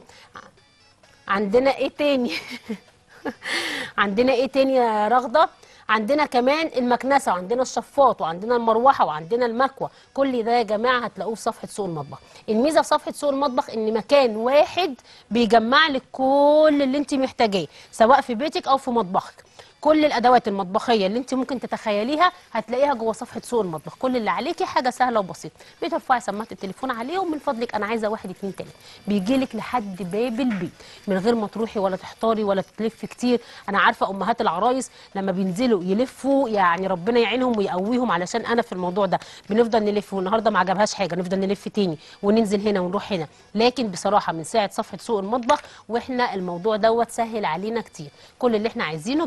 عندنا ايه تاني عندنا ايه تاني يا رغده عندنا كمان المكنسه وعندنا الشفاط وعندنا المروحه وعندنا المكوى كل ده يا جماعه هتلاقوه في صفحه سوق المطبخ الميزه في صفحه سوق المطبخ ان مكان واحد بيجمع لك كل اللي انت محتاجاه سواء في بيتك او في مطبخك كل الادوات المطبخيه اللي انت ممكن تتخيليها هتلاقيها جوه صفحه سوق المطبخ كل اللي عليكي حاجه سهله وبسيطه بترفعي سماعه التليفون عليهم من فضلك انا عايزه واحد اتنين تلاته بيجي لك لحد باب البيت من غير ما تروحي ولا تحتاري ولا تلفي كتير انا عارفه امهات العرايس لما بينزلوا يلفوا يعني ربنا يعينهم ويقويهم علشان انا في الموضوع ده بنفضل نلف والنهارده ما عجبهاش حاجه نفضل نلف تاني وننزل هنا ونروح هنا لكن بصراحه من ساعه صفحه سوق المطبخ واحنا الموضوع دوت سهل علينا كتير كل اللي احنا عايزينه بنبدا ان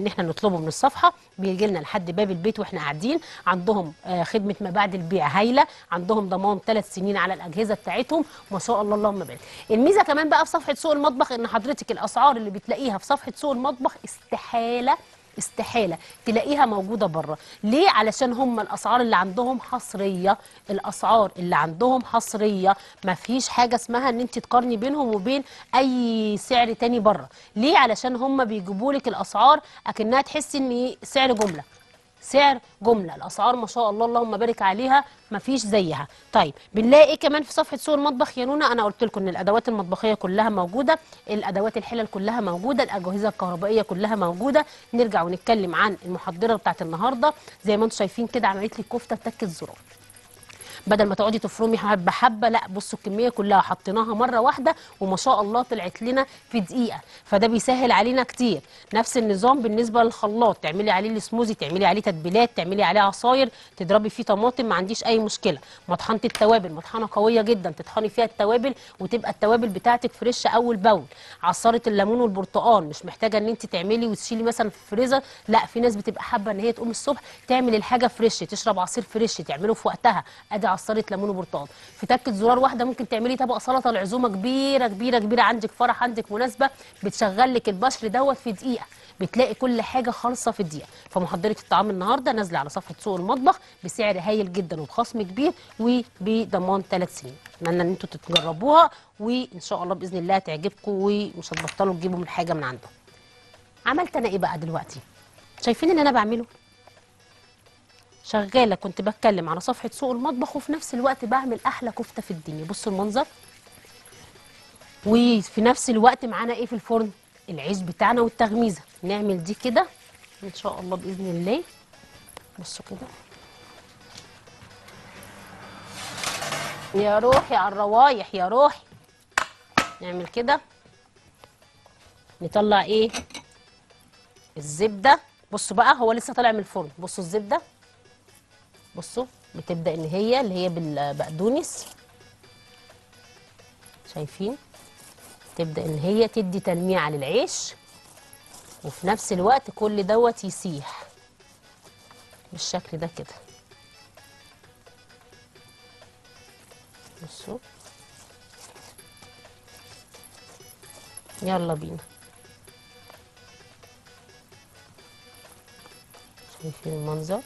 ان احنا نطلبه من الصفحه بيجي لنا لحد باب البيت واحنا قاعدين عندهم آه، خدمه ما بعد البيع هايله عندهم ضمان ثلاث سنين على الاجهزه بتاعتهم ما شاء الله اللهم بارك الميزه كمان بقى في صفحه سوق المطبخ ان حضرتك الاسعار اللي بتلاقيها في صفحه سوق المطبخ استحاله استحاله تلاقيها موجوده بره ليه علشان هم الاسعار اللي عندهم حصريه الاسعار اللي عندهم حصريه ما فيش حاجه اسمها ان انت تقارني بينهم وبين اي سعر تاني بره ليه علشان هم بيجيبوا لك الاسعار اكنها تحسي ان سعر جمله سعر جمله الاسعار ما شاء الله اللهم بارك عليها ما فيش زيها طيب بنلاقي ايه كمان في صفحه سوق المطبخ يا نونا انا قلت لكم ان الادوات المطبخيه كلها موجوده الادوات الحلل كلها موجوده الاجهزه الكهربائيه كلها موجوده نرجع ونتكلم عن المحضره بتاعت النهارده زي ما انتم شايفين كده عملت لي كفته تكه زرار بدل ما تقعدي تفرمي حبه حبه لا بصوا الكميه كلها حطيناها مره واحده وما شاء الله طلعت لنا في دقيقه فده بيسهل علينا كتير نفس النظام بالنسبه للخلاط تعملي عليه السموزي تعملي عليه تتبيلات تعملي عليه عصاير تضربي فيه طماطم ما عنديش اي مشكله مطحنه التوابل مطحنه قويه جدا تطحني فيها التوابل وتبقى التوابل بتاعتك فريش اول باول عصاره الليمون والبرتقال مش محتاجه ان انت تعملي وتشيلي مثلا في الفريزر لا في ناس بتبقى حابه ان هي تقوم الصبح تعمل الحاجه فريش تشرب عصير فريش تعمله في وقتها ادي عصاره ليمون وبرتقال في تكه زرار واحده ممكن تعملي طبق سلطه لعزومه كبيره كبيره كبيره عندك فرح عندك مناسبه بتشغل لك البشر دوت في دقيقه بتلاقي كل حاجه خالصه في الدقيقه فمحضره الطعام النهارده نازله على صفحه سوق المطبخ بسعر هايل جدا وبخصم كبير وبضمان ثلاث سنين اتمنى ان انتوا تجربوها وان شاء الله باذن الله تعجبكم ومش هتبطلوا تجيبوا من حاجه من عندهم عملت انا ايه بقى دلوقتي شايفين اللي انا بعمله شغاله كنت بتكلم على صفحه سوق المطبخ وفي نفس الوقت بعمل احلى كفته في الدنيا بصوا المنظر وفي نفس الوقت معانا ايه في الفرن العيش بتاعنا والتغميزه نعمل دي كده ان شاء الله باذن الله بصوا كده يا روحي على الروايح يا روحي نعمل كده نطلع ايه الزبده بصوا بقى هو لسه طالع من الفرن بصوا الزبده بصوا بتبدا ان هي اللي هي بالبقدونس شايفين تبدا ان هي تدي تلميعه للعيش وفي نفس الوقت كل دوت يسيح بالشكل ده كده بصوا يلا بينا شايفين المنظر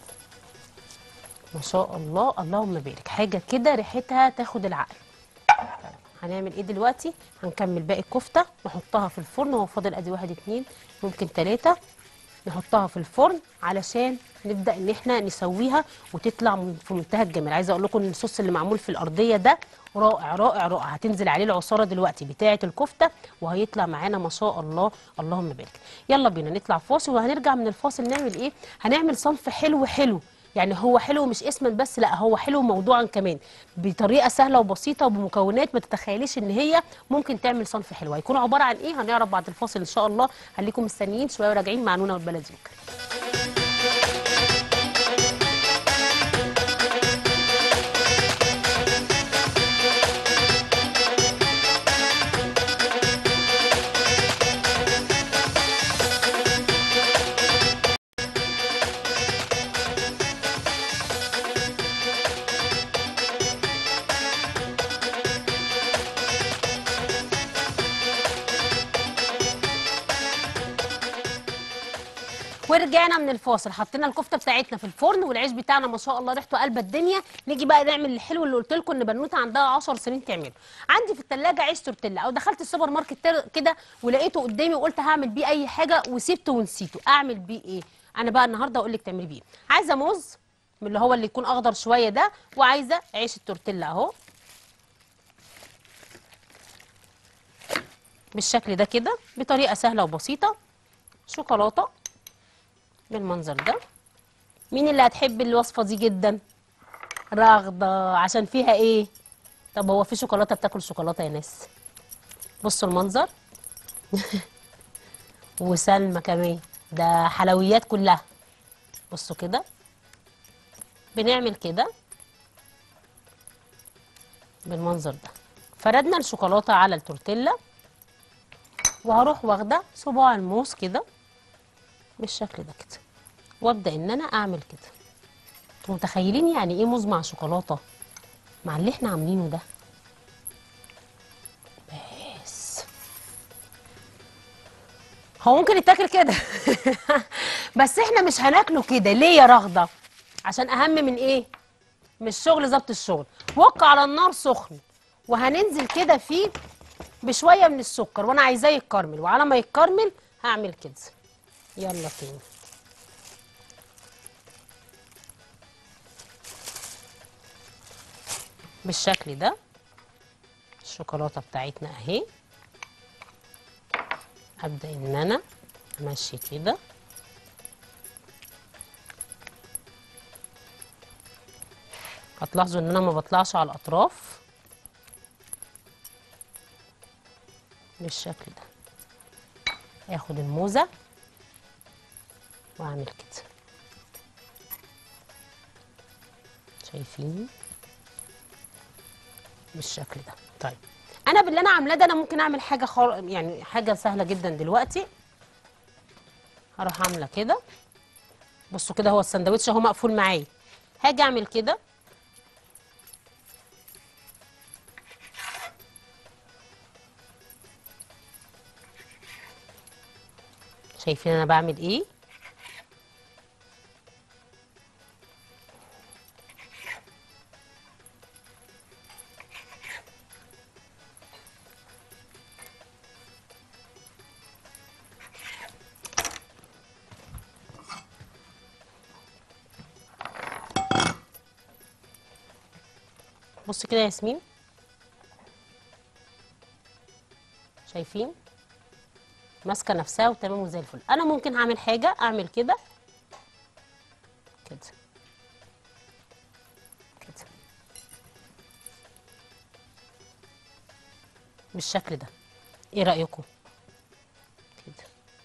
ما شاء الله اللهم بارك حاجه كده ريحتها تاخد العقل هنعمل ايه دلوقتي هنكمل باقي الكفته نحطها في الفرن هو فاضل ادي واحد اتنين ممكن تلاته نحطها في الفرن علشان نبدا ان احنا نسويها وتطلع من- في منتهى الجمال عايزه اقول لكم ان الصوص اللي معمول في الارضيه ده رائع رائع رائع هتنزل عليه العصاره دلوقتي بتاعه الكفته وهيطلع معانا ما شاء الله اللهم بارك يلا بينا نطلع فاصل وهنرجع من الفاصل نعمل ايه هنعمل صنف حلو حلو يعني هو حلو مش اسما بس لا هو حلو موضوعا كمان بطريقه سهله وبسيطه وبمكونات ما تتخيليش ان هي ممكن تعمل صنف حلو هيكون عباره عن ايه هنعرف بعد الفاصل ان شاء الله خليكم مستنيين شويه وراجعين مع نونا والبلديوك ورجعنا من الفاصل حطينا الكفته بتاعتنا في الفرن والعيش بتاعنا ما شاء الله ريحته قلبه الدنيا نيجي بقى نعمل الحلو اللي قلت لكم ان بنوته عندها 10 سنين تعمله عندي في الثلاجه عيش تورتيلا او دخلت السوبر ماركت تر- كده ولقيته قدامي وقلت هعمل بيه اي حاجه وسيبته ونسيته اعمل بيه ايه انا بقى النهارده اقول لك تعملي بيه عايزه موز من اللي هو اللي يكون اخضر شويه ده وعايزه عيش التورتيلا اهو بالشكل ده كده بطريقه سهله وبسيطه شوكولاته بالمنظر ده مين اللي هتحب الوصفه دي جدا رغده عشان فيها ايه طب هو في شوكولاته بتاكل شوكولاته يا ناس بصوا المنظر وسلمى كمان ده حلويات كلها بصوا كده بنعمل كده بالمنظر ده فردنا الشوكولاته على التورتيلا وهروح واخده صباع الموز كده بالشكل ده كده وابدا ان انا اعمل كده انتوا متخيلين يعني ايه موز مع شوكولاته مع اللي احنا عاملينه ده بس هو ممكن يتاكل كده بس احنا مش هناكله كده ليه يا رغده عشان اهم من ايه مش شغل ظبط الشغل وك على النار سخن وهننزل كده فيه بشويه من السكر وانا عايزاه يتكرمل وعلى ما يتكرمل هعمل كده يلا تاني بالشكل ده الشوكولاته بتاعتنا اهي هبدا ان انا امشي كده هتلاحظوا ان انا ما بطلعش على الاطراف بالشكل ده اخد الموزه واعمل كده شايفين بالشكل ده طيب انا باللي انا عاملاه ده انا ممكن اعمل حاجه خار... يعني حاجه سهله جدا دلوقتي هروح عامله كده بصوا كده هو السندوتش اهو مقفول معايا هاجي اعمل كده شايفين انا بعمل ايه بص كده يا ياسمين شايفين ماسكه نفسها وتمام وزي الفل انا ممكن اعمل حاجه اعمل كده كده كده بالشكل ده ايه رايكم كده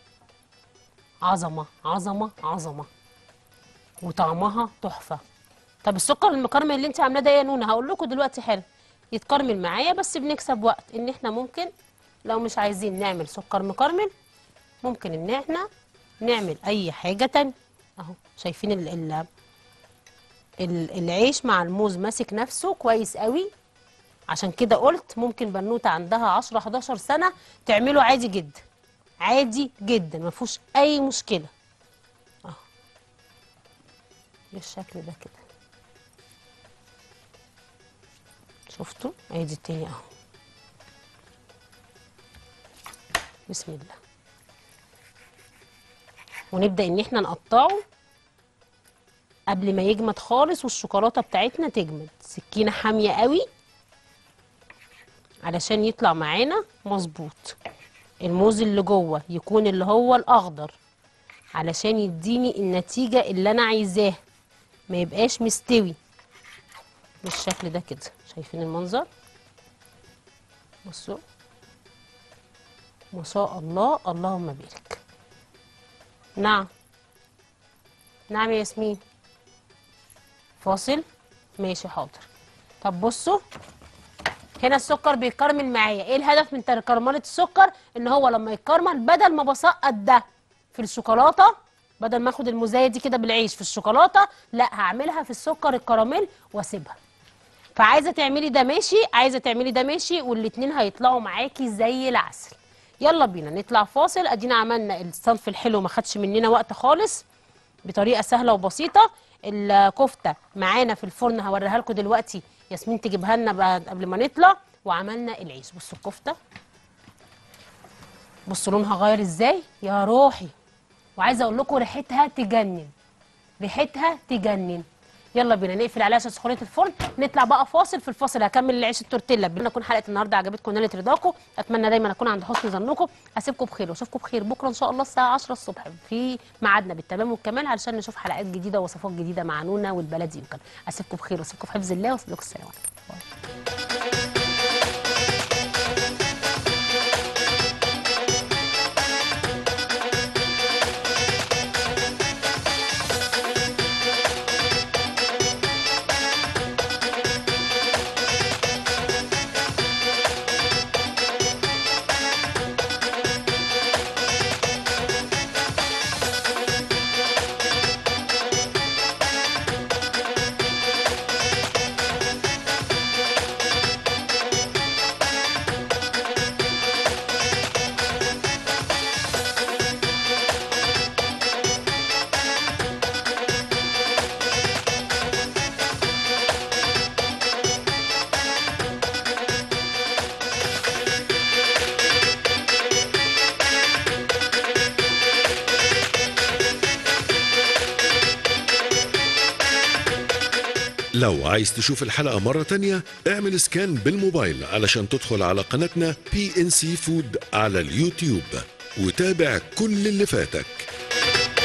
عظمه عظمه عظمه وطعمها تحفه طب السكر المكرمل اللي انت عاملاه ده يا نونه هقول لكم دلوقتي حلو يتكرمل معايا بس بنكسب وقت ان احنا ممكن لو مش عايزين نعمل سكر مكرمل ممكن ان احنا نعمل اي حاجه تانية اهو شايفين ال ال ال العيش مع الموز ماسك نفسه كويس قوي عشان كده قلت ممكن بنوته عندها 10 11 سنه تعمله عادي جدا عادي جدا ما فيهوش اي مشكله اهو بالشكل ده كده شفتوا ادي التاني اهو بسم الله ونبدا ان احنا نقطعه قبل ما يجمد خالص والشوكولاته بتاعتنا تجمد سكينه حاميه قوي علشان يطلع معانا مظبوط الموز اللي جوه يكون اللي هو الاخضر علشان يديني النتيجه اللي انا عايزاها ما يبقاش مستوي بالشكل ده كده شايفين المنظر بصوا ما شاء الله اللهم بارك نعم نعم يا ياسمين فاصل ماشي حاضر طب بصوا هنا السكر بيتكرمل معايا ايه الهدف من كرمله السكر ان هو لما يتكرمل بدل ما بسقط ده في الشوكولاته بدل ما اخد المزايه دي كده بالعيش في الشوكولاته لا هعملها في السكر الكراميل واسيبها فعايزه تعملي ده ماشي عايزه تعملي ده ماشي والاتنين هيطلعوا معاكي زي العسل يلا بينا نطلع فاصل ادينا عملنا الصنف الحلو ما خدش مننا وقت خالص بطريقه سهله وبسيطه الكفته معانا في الفرن هوريها لكم دلوقتي ياسمين تجيبها لنا بعد- قبل ما نطلع وعملنا العيش بصوا الكفته بصوا لونها غير ازاي يا روحي وعايزه اقول لكم ريحتها تجنن ريحتها تجنن يلا بينا نقفل عليها عشان سخونيه الفرن نطلع بقى فاصل في الفاصل هكمل العيش التورتيلا بما تكون حلقه النهارده عجبتكم ونالت رضاكم اتمنى دايما اكون عند حسن ظنكم اسيبكم بخير واشوفكم بخير بكره ان شاء الله الساعه 10 الصبح في ميعادنا بالتمام والكمال علشان نشوف حلقات جديده ووصفات جديده مع نونا والبلد يمكن اسيبكم بخير واسيبكم في حفظ الله واسيبكم السلام عليكم باي. لو عايز تشوف الحلقة مرة تانية اعمل سكان بالموبايل علشان تدخل على قناتنا بي ان سي فود على اليوتيوب وتابع كل اللي فاتك